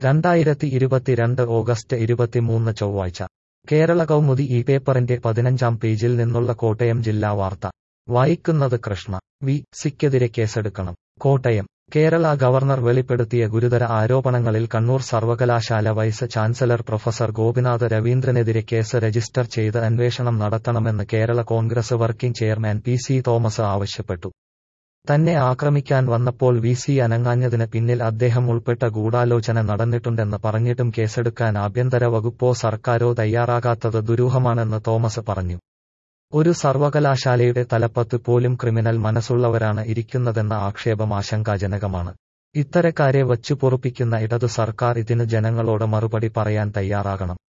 രണ്ടായിരത്തി ഇരുപത്തിരണ്ട് ഓഗസ്റ്റ് ഇരുപത്തിമൂന്ന് ചൊവ്വാഴ്ച കേരള കൗമുദി ഈ പേപ്പറിന്റെ പതിനഞ്ചാം പേജിൽ നിന്നുള്ള കോട്ടയം ജില്ലാ വാർത്ത വായിക്കുന്നത് കൃഷ്ണ വി സിക്കെതിരെ കേസെടുക്കണം കോട്ടയം കേരള ഗവർണർ വെളിപ്പെടുത്തിയ ഗുരുതര ആരോപണങ്ങളിൽ കണ്ണൂർ സർവകലാശാല വൈസ് ചാൻസലർ പ്രൊഫസർ ഗോപിനാഥ് രവീന്ദ്രനെതിരെ കേസ് രജിസ്റ്റർ ചെയ്ത് അന്വേഷണം നടത്തണമെന്ന് Kerala Congress working chairman P C Thomas ആവശ്യപ്പെട്ടു തന്നെ ആക്രമിക്കാൻ വന്നപ്പോൾ വി സി അനങ്ങാഞ്ഞതിന് പിന്നിൽ അദ്ദേഹം ഉൾപ്പെട്ട ഗൂഢാലോചന നടന്നിട്ടുണ്ടെന്ന് പറഞ്ഞിട്ടും കേസെടുക്കാൻ ആഭ്യന്തര വകുപ്പോ സർക്കാരോ തയ്യാറാകാത്തത് ദുരൂഹമാണെന്ന് തോമസ് പറഞ്ഞു ഒരു സർവകലാശാലയുടെ തലപ്പത്ത് പോലും ക്രിമിനൽ മനസ്സുള്ളവരാണ് ഇരിക്കുന്നതെന്ന ആക്ഷേപം ആശങ്കാജനകമാണ് ഇത്തരക്കാരെ വച്ചു പൊറുപ്പിക്കുന്ന ഇടതു സർക്കാർ ഇതിന് ജനങ്ങളോട് മറുപടി പറയാൻ തയ്യാറാകണം